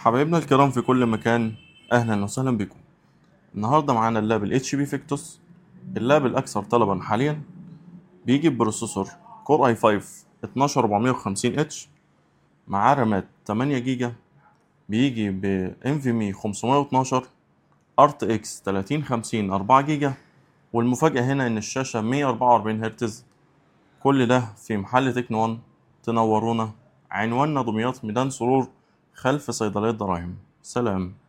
حبايبنا الكرام في كل مكان أهلا وسهلا بكم النهاردة معانا اللاب ال HP فيكتوس اللاب الأكثر طلبا حاليا بيجي ببروسيسور كور اي 5 12450 اتش معاه رامات 8 جيجا بيجي ب NVMe 512 RTX 3050 4 جيجا والمفاجأة هنا إن الشاشة 144 هرتز كل ده في محل تكنو 1 تنورونا عنواننا دمياط ميدان سرور خلف صيدلية دراهم سلام